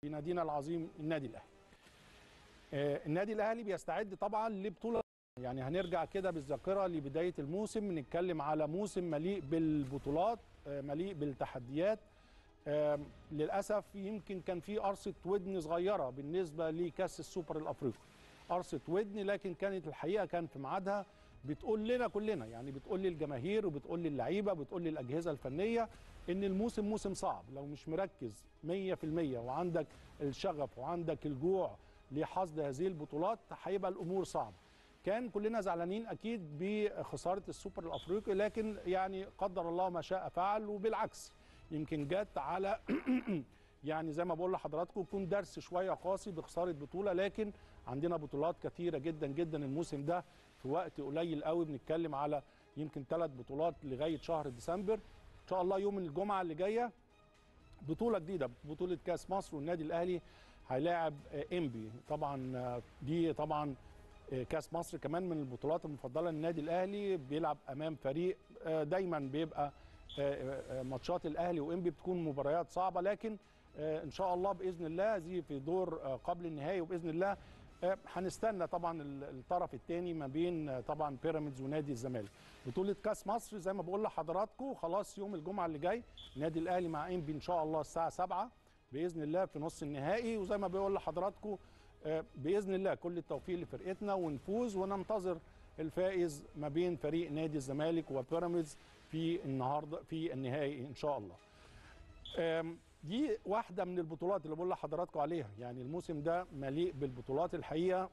في نادينا العظيم النادي الاهلي. آه، النادي الاهلي بيستعد طبعا لبطوله يعني هنرجع كده بالذاكره لبدايه الموسم نتكلم على موسم مليء بالبطولات آه، مليء بالتحديات آه، للاسف يمكن كان في قرصه ودن صغيره بالنسبه لكاس السوبر الافريقي قرصه ودن لكن كانت الحقيقه كان في ميعادها بتقول لنا كلنا يعني بتقول للجماهير وبتقول للعيبه بتقول للاجهزه الفنيه ان الموسم موسم صعب لو مش مركز 100% وعندك الشغف وعندك الجوع لحصد هذه البطولات هيبقى الامور صعبه كان كلنا زعلانين اكيد بخساره السوبر الافريقي لكن يعني قدر الله ما شاء فعل وبالعكس يمكن جت على يعني زي ما بقول لحضراتكم يكون درس شويه قاسي بخساره بطوله لكن عندنا بطولات كثيره جدا جدا الموسم ده في وقت قليل قوي بنتكلم على يمكن ثلاث بطولات لغايه شهر ديسمبر ان شاء الله يوم الجمعه اللي جايه بطوله جديده بطوله كاس مصر والنادي الاهلي هيلاعب آه، انبي طبعا آه، دي طبعا آه، كاس مصر كمان من البطولات المفضله للنادي الاهلي بيلعب امام فريق آه، دايما بيبقى آه، آه، ماتشات الاهلي وانبي بتكون مباريات صعبه لكن آه، ان شاء الله باذن الله دي في دور آه، قبل النهائي وباذن الله آه، هنستنى طبعا ال- الطرف الثاني ما بين آه، طبعا بيراميدز ونادي الزمالك بطوله كاس مصر زي ما بقول لحضراتكم خلاص يوم الجمعه اللي جاي النادي الاهلي مع انبي ان شاء الله الساعه 7 باذن الله في نص النهائي وزي ما بقول لحضراتكم آه، باذن الله كل التوفيق لفرقتنا ونفوز وننتظر الفائز ما بين فريق نادي الزمالك وبيراميدز في النهارده في النهائي ان شاء الله آم، دي واحدة من البطولات اللي بقول لحضراتكم عليها يعني الموسم ده مليء بالبطولات الحقيقة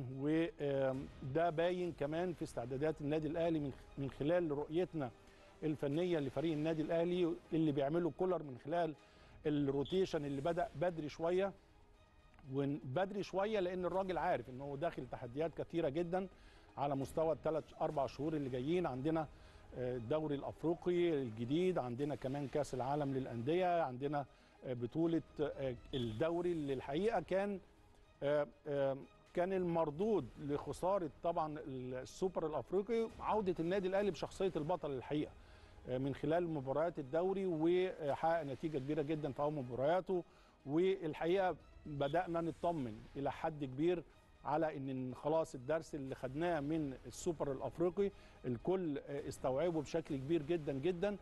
وده باين كمان في استعدادات النادي الأهلي من من خلال رؤيتنا الفنية لفريق النادي الأهلي اللي بيعمله كولر من خلال الروتيشن اللي بدأ بدري شوية وبدري شويه لان الراجل عارف ان هو داخل تحديات كثيره جدا على مستوى الثلاث اربع شهور اللي جايين عندنا آه، الدوري الافريقي الجديد عندنا كمان كاس العالم للانديه عندنا آه، بطوله آه، الدوري اللي الحقيقه كان آه، آه، كان المردود لخساره طبعا السوبر الافريقي عوده النادي الاهلي بشخصيه البطل الحقيقه آه، من خلال مباريات الدوري وحقق نتيجه كبيره جدا في اول مبارياته والحقيقه بدانا نطمن الى حد كبير على ان خلاص الدرس اللي خدناه من السوبر الافريقي الكل آه، استوعبه بشكل كبير جدا جدا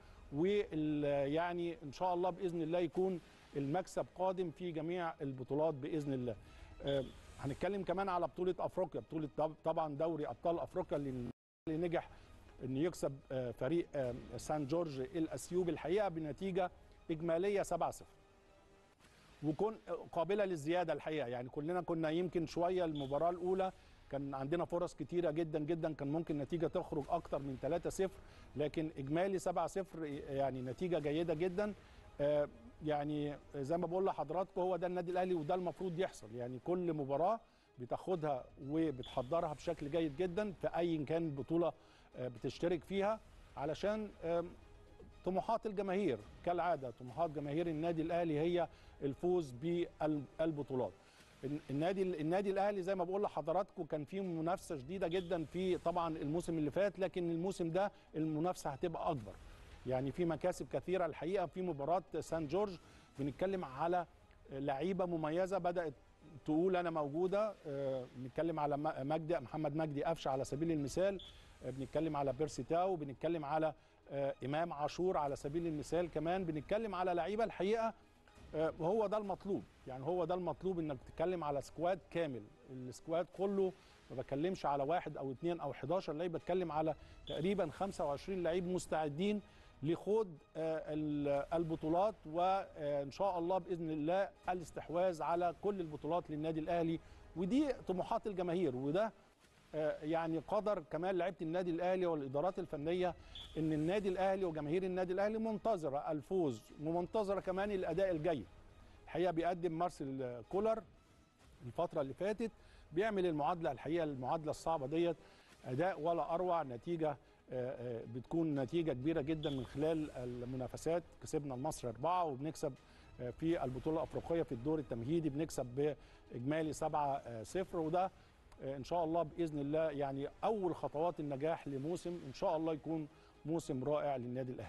ويعني ان شاء الله باذن الله يكون المكسب قادم في جميع البطولات باذن الله. آه، هنتكلم كمان على بطوله افريقيا بطوله طب- طبعا دوري ابطال افريقيا اللي اللي نجح ان يكسب آه، فريق آه، سان جورج الاثيوبي الحقيقه بنتيجه اجماليه 7-0 وكون قابله للزياده الحقيقه يعني كلنا كنا يمكن شويه المباراه الاولى كان عندنا فرص كتيره جدا جدا كان ممكن نتيجه تخرج اكتر من 3-0 لكن اجمالي 7-0 يعني نتيجه جيده جدا آه، يعني زي ما بقول لحضراتكم هو ده النادي الاهلي وده المفروض يحصل يعني كل مباراه بتاخدها وبتحضرها بشكل جيد جدا في اي كان بطوله آه، بتشترك فيها علشان آم، طموحات الجماهير كالعاده طموحات جماهير النادي الاهلي هي الفوز بالبطولات النادي النادي الاهلي زي ما بقول لحضراتكم كان فيه منافسه شديده جدا في طبعا الموسم اللي فات لكن الموسم ده المنافسه هتبقى اكبر يعني في مكاسب كثيره الحقيقه في مباراه سان جورج بنتكلم على لعيبه مميزه بدات تقول انا موجوده آه، بنتكلم على م- مجدي محمد مجدي قفشه على سبيل المثال آه، بنتكلم على بيرسي تاو بنتكلم على آه، امام عاشور على سبيل المثال كمان بنتكلم على لعيبه الحقيقه آه، وهو ده المطلوب يعني هو ده المطلوب انك تتكلم على سكواد كامل السكواد كله ما بتكلمش على واحد او اثنين او 11 لعيب بتكلم على تقريبا 25 لعيب مستعدين لخوض آه، ال- البطولات وان شاء الله باذن الله الاستحواذ على كل البطولات للنادي الاهلي ودي طموحات الجماهير وده آه، يعني قدر كمان لعيبه النادي الاهلي والادارات الفنيه ان النادي الاهلي وجماهير النادي الاهلي منتظره الفوز ومنتظره كمان الاداء الجيد الحقيقه بيقدم مارسيل كولر الفتره اللي فاتت بيعمل المعادله الحقيقه المعادله الصعبه ديت اداء ولا اروع نتيجه آه، آه، بتكون نتيجه كبيره جدا من خلال المنافسات كسبنا المصري اربعه وبنكسب آه، في البطوله الافريقيه في الدور التمهيدي بنكسب باجمالي 7 0 وده آه، ان شاء الله باذن الله يعني اول خطوات النجاح لموسم ان شاء الله يكون موسم رائع للنادي الاهلي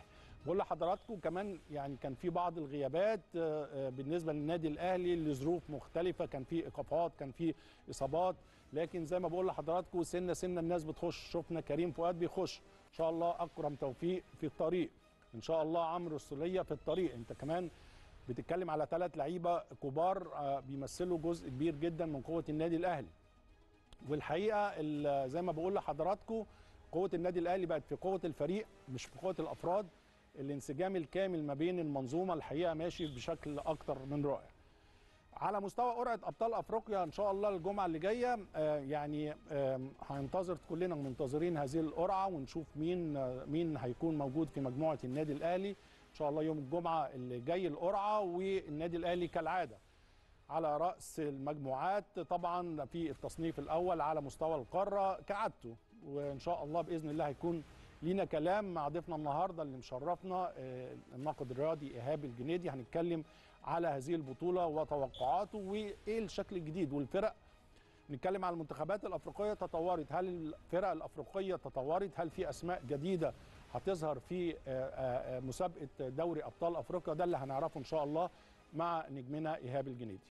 بقول لحضراتكم كمان يعني كان في بعض الغيابات آه، آه، بالنسبه للنادي الاهلي لظروف مختلفه كان في ايقافات كان في اصابات لكن زي ما بقول لحضراتكم سنه سنه الناس بتخش شفنا كريم فؤاد بيخش ان شاء الله اكرم توفيق في الطريق ان شاء الله عمرو السوليه في الطريق انت كمان بتتكلم على ثلاث لعيبه كبار آه، بيمثلوا جزء كبير جدا من قوه النادي الاهلي والحقيقه ال- زي ما بقول لحضراتكم قوه النادي الاهلي بقت في قوه الفريق مش في قوه الافراد الانسجام الكامل ما بين المنظومه الحقيقه ماشي بشكل اكتر من رائع على مستوى قرعه ابطال افريقيا ان شاء الله الجمعه اللي جايه آه، يعني آم، هننتظر كلنا منتظرين هذه القرعه ونشوف مين آه، مين هيكون موجود في مجموعه النادي الاهلي ان شاء الله يوم الجمعه اللي جاي القرعه والنادي الاهلي كالعاده على راس المجموعات طبعا في التصنيف الاول على مستوى القاره كعادته وان شاء الله باذن الله هيكون لينا كلام مع ضيفنا النهارده اللي مشرفنا آه، الناقد الرياضي ايهاب الجنيدي هنتكلم على هذه البطوله وتوقعاته وايه الشكل الجديد والفرق نتكلم على المنتخبات الافريقيه تطورت هل الفرق الافريقيه تطورت هل في اسماء جديده هتظهر في آه، آه، آه، مسابقه دوري ابطال افريقيا ده اللي هنعرفه ان شاء الله مع نجمنا ايهاب الجنيدي